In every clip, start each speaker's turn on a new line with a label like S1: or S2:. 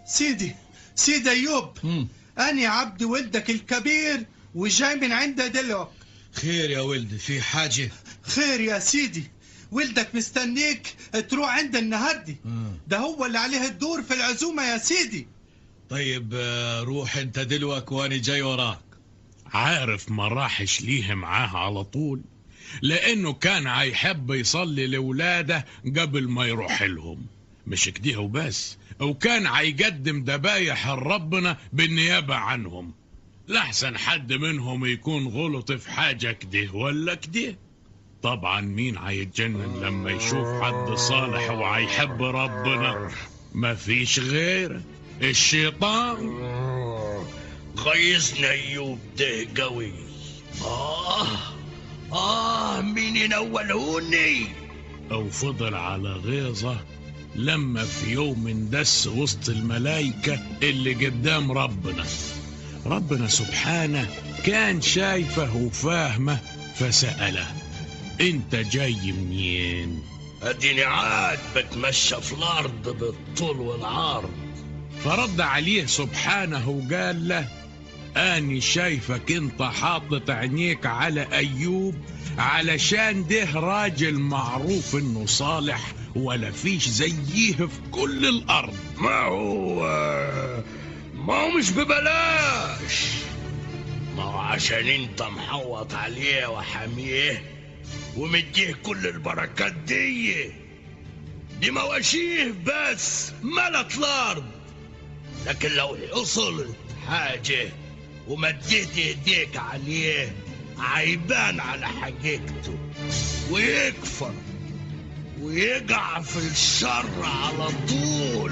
S1: سيدي سيدي أيوب
S2: مم.
S1: أنا عبد ولدك الكبير وجاي من عند دلوك
S2: خير يا ولدي في حاجة
S1: خير يا سيدي ولدك مستنيك تروح عند النهاردي
S2: مم.
S1: ده هو اللي عليه الدور في العزومة يا سيدي
S2: طيب آه، روح انت دلوك وانا جاي وراك
S3: عارف ما راحش ليه معاه على طول لانه كان هيحب يصلي لاولاده قبل ما يروح لهم مش كده وبس وكان هيقدم ذبايح لربنا بالنيابه عنهم لحسن حد منهم يكون غلط في حاجه كده ولا كده طبعا مين هيتجنن لما يشوف حد صالح وهيحب ربنا مفيش غيره الشيطان
S4: غيظنا ايوب ده قوي اه اه مين ينولهوني
S3: أو فضل على غيظة لما في يوم اندس وسط الملايكة اللي قدام ربنا ربنا سبحانه كان شايفه وفاهمه فسأله انت جاي منين
S4: اديني عاد بتمشى في الارض بالطول والعرض
S3: فرد عليه سبحانه وقال له أني شايفك انت حاطط عينيك على أيوب علشان ده راجل معروف انه صالح ولا فيش زيه في كل الأرض
S4: ما هو ما هو مش ببلاش ما هو عشان انت محوط عليه وحاميه ومديه كل البركات دي دي مواشيه بس ملت الارض لكن لو حصلت حاجة ومديت ايديك عليه هيبان على حقيقته ويكفر ويقع في الشر على طول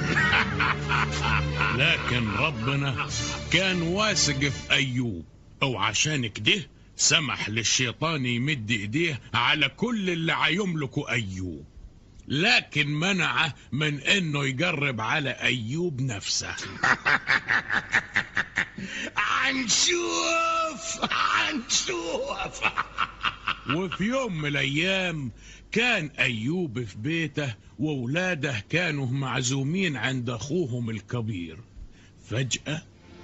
S3: لكن ربنا كان واثق في أيوب أو عشان كده سمح للشيطان يمد ايديه على كل اللي هيملكه أيوب لكن منعه من انه يقرب على ايوب نفسه
S4: هنشوف هنشوف
S3: وفي يوم من الايام كان ايوب في بيته واولاده كانوا معزومين عند اخوهم الكبير فجاه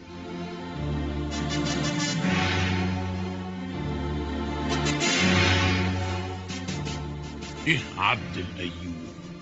S3: ايه عبد الايوب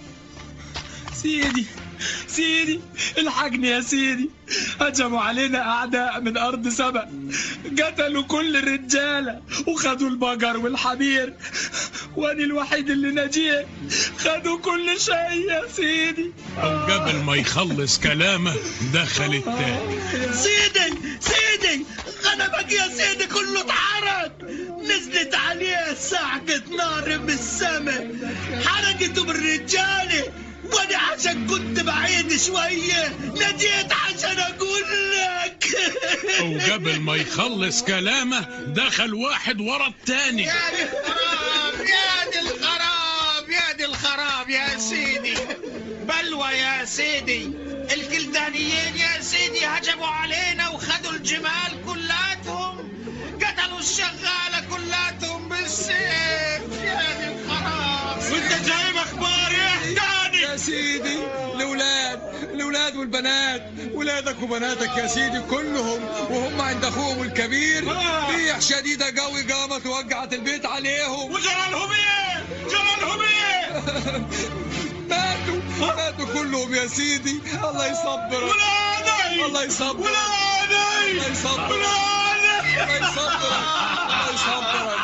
S5: سيدي سيدي الحقني يا سيدي هجموا علينا أعداء من أرض سبأ قتلوا كل الرجالة وخدوا البقر والحمير وأنا الوحيد اللي نجيه خدوا كل شيء يا سيدي
S3: او قبل ما يخلص كلامه دخل التاني
S4: سيدي سيدي غنمك يا سيدي كله اتحرق نزلت عليه ساعقة نار من السماء حرقته بالرجالة وانا عشان كنت بعيد شوية نجيت عشان اقول لك
S3: او قبل ما يخلص كلامه دخل واحد ورا التاني
S6: يا دي الخراب يا دي الخراب يا دي الخراب يا سيدي بلوى يا سيدي الجلدانيين يا سيدي هجموا علينا وخدوا الجمال كلاتهم قتلوا الشغالة كلاتهم بالسيف يا دي الخراب
S5: وانت جايب اخبار ايه تاني يا سيدي الاولاد الاولاد والبنات ولادك وبناتك يا سيدي كلهم وهم عند اخوهم الكبير ريح شديده قوي قامت ووقعت البيت عليهم وجرالهم ايه جرالهم ايه ماتوا ماتوا كلهم يا سيدي الله يصبرك ولادي الله يصبرك ولادي الله يصبرك ولادي الله يصبرك الله يصبرك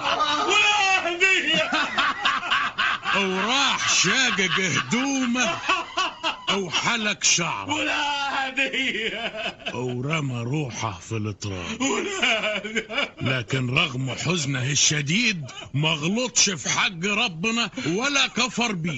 S5: ولادي
S3: او راح شاقق هدومه او حلق شعره
S5: ولادي
S3: او رمى روحه في التراب لكن رغم حزنه الشديد ما غلطش في حق ربنا ولا كفر بيه